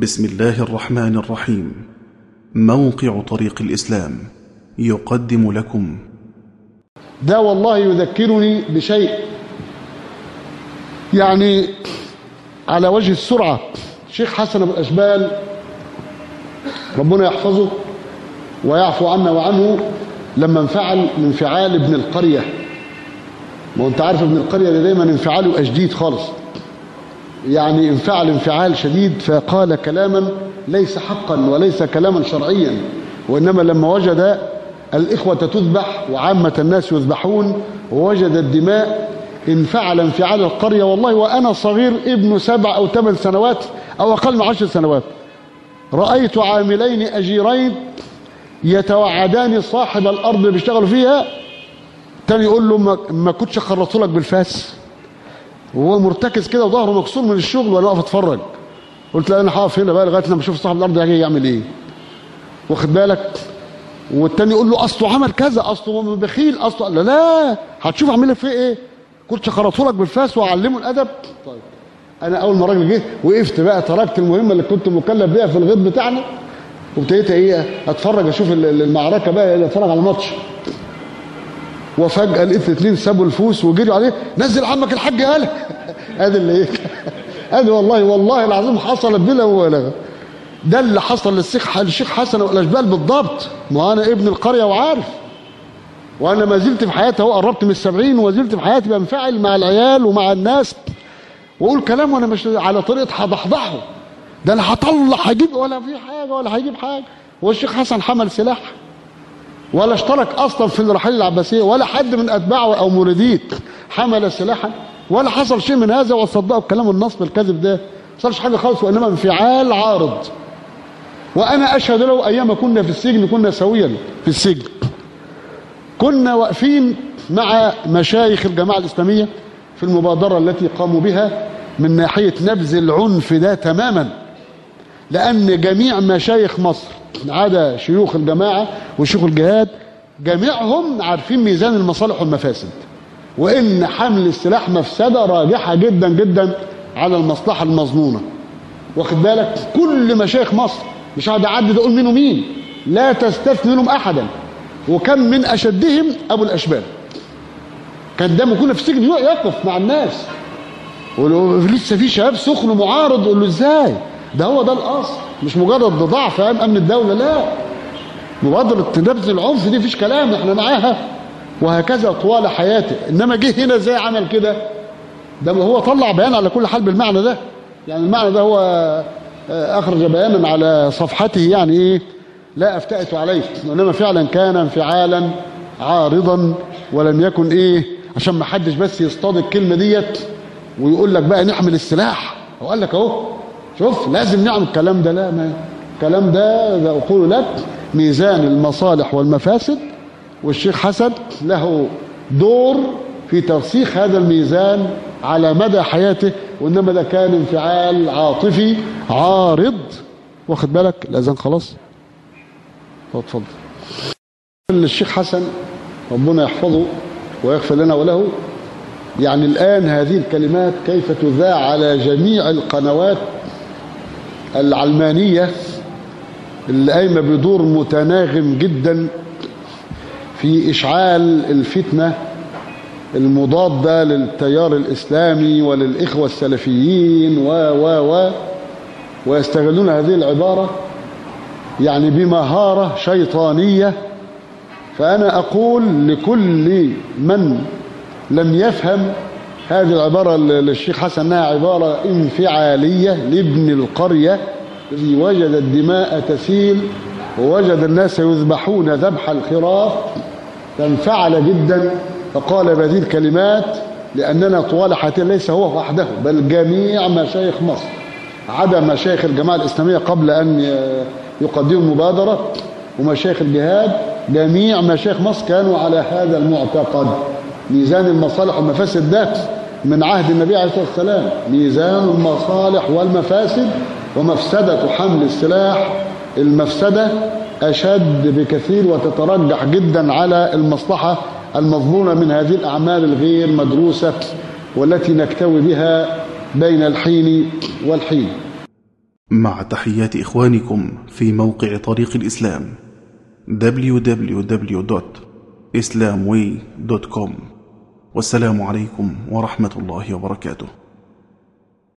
بسم الله الرحمن الرحيم موقع طريق الإسلام يقدم لكم ده والله يذكرني بشيء يعني على وجه السرعة شيخ حسن أبو الأشبال ربنا يحفظه ويعفو عنا وعنه لما انفعل من انفعال ابن القرية ما هو انت عارف ابن القرية ده دايما انفعاله شديد خالص يعني انفعل انفعال شديد فقال كلاما ليس حقا وليس كلاما شرعيا وإنما لما وجد الإخوة تذبح وعامة الناس يذبحون ووجد الدماء انفعل انفعال القرية والله وأنا صغير ابن سبع أو ثمان سنوات أو أقل من عشر سنوات رأيت عاملين أجيرين يتوعدان صاحب الأرض اللي بيشتغلوا فيها تاني يقول له ما, ما كنتش خرطت لك بالفاس وهو مرتكز كده وظهره مكسور من الشغل وانا واقف اتفرج قلت لا انا هقف هنا بقى لغايه لما اشوف صاحب الارض هيجي يعمل ايه واخد بالك والتاني يقول له اصله عمل كذا اصله بخيل اصله لا لا هتشوف اعمل لك فيه ايه كنت خرطه لك بالفاس واعلمه الادب طيب انا اول ما الراجل جه وقفت بقى تركت المهمه اللي كنت مكلف بيها في الغيط بتاعنا وابتديت ايه اتفرج اشوف المعركه بقى اتفرج على الماتش وفجاه لقيت الاثنين سابوا الفوس وجريوا عليه نزل عمك الحاج قال ادي اللي ايه ادي والله والله العظيم حصلت بلا مبالغه ده اللي حصل للشيخ الشيخ حسن والاشبال بالضبط ما انا ابن القريه وعارف وانا ما زلت في حياتي اهو قربت من السبعين وما زلت في حياتي بنفعل مع العيال ومع الناس واقول كلام وانا مش على طريقه هضحضحه ده انا هطلع هجيب ولا في حاجه ولا هيجيب حاجه والشيخ حسن حمل سلاح ولا اشترك اصلا في الرحيل العباسيه ولا حد من اتباعه او مريديه حمل سلاحا ولا حصل شيء من هذا وصدقوا بكلام النصب الكذب ده ما حصلش حاجه خالص وانما انفعال عارض وانا اشهد له ايام كنا في السجن كنا سويا في السجن كنا واقفين مع مشايخ الجماعه الاسلاميه في المبادره التي قاموا بها من ناحيه نبذ العنف ده تماما لان جميع مشايخ مصر عدا شيوخ الجماعه وشيوخ الجهاد جميعهم عارفين ميزان المصالح والمفاسد وان حمل السلاح مفسده راجحه جدا جدا على المصلحه المظنونه واخد بالك كل مشايخ مصر مش هقعد اعدد اقول مين ومين لا تستثني منهم احدا وكم من اشدهم ابو الاشبال كان دمه كله في السجن يقف مع الناس ولسه في شباب سخن معارض يقول له ازاي ده هو ده الاصل مش مجرد ضعف امن الدوله لا مبادره نبذ العنف دي مفيش كلام احنا معاها وهكذا طوال حياته انما جه هنا ازاي عمل كده ده هو طلع بيان على كل حال بالمعنى ده يعني المعنى ده هو اخرج بيانا على صفحته يعني ايه لا افتأت عليه وانما فعلا كان انفعالا عارضا ولم يكن ايه عشان ما حدش بس يصطاد الكلمه ديت ويقول لك بقى نحمل السلاح هو قال لك اهو شوف لازم نعمل الكلام ده لا ما الكلام ده, ده اقول لك ميزان المصالح والمفاسد والشيخ حسن له دور في ترسيخ هذا الميزان على مدى حياته وانما ده كان انفعال عاطفي عارض واخد بالك الاذان خلاص اتفضل الشيخ حسن ربنا يحفظه ويغفر لنا وله يعني الآن هذه الكلمات كيف تذاع على جميع القنوات العلمانية اللي قايمة بدور متناغم جدا في إشعال الفتنة المضادة للتيار الإسلامي وللإخوة السلفيين و و و ويستغلون هذه العبارة يعني بمهارة شيطانية فأنا أقول لكل من لم يفهم هذه العبارة للشيخ حسن أنها عبارة انفعالية لابن القرية الذي وجد الدماء تسيل ووجد الناس يذبحون ذبح الخراف فانفعل جدا فقال بهذه الكلمات لأننا طوال حياته ليس هو وحده بل جميع مشايخ مصر عدا مشايخ الجماعة الإسلامية قبل أن يقدموا المبادرة ومشايخ الجهاد جميع مشايخ مصر كانوا على هذا المعتقد ميزان المصالح والمفاسد ده من عهد النبي عليه الصلاة والسلام ميزان المصالح والمفاسد ومفسدة حمل السلاح المفسدة أشد بكثير وتترجح جدا على المصلحة المضمونة من هذه الأعمال الغير مدروسة والتي نكتوي بها بين الحين والحين مع تحيات إخوانكم في موقع طريق الإسلام www.islamway.com والسلام عليكم ورحمة الله وبركاته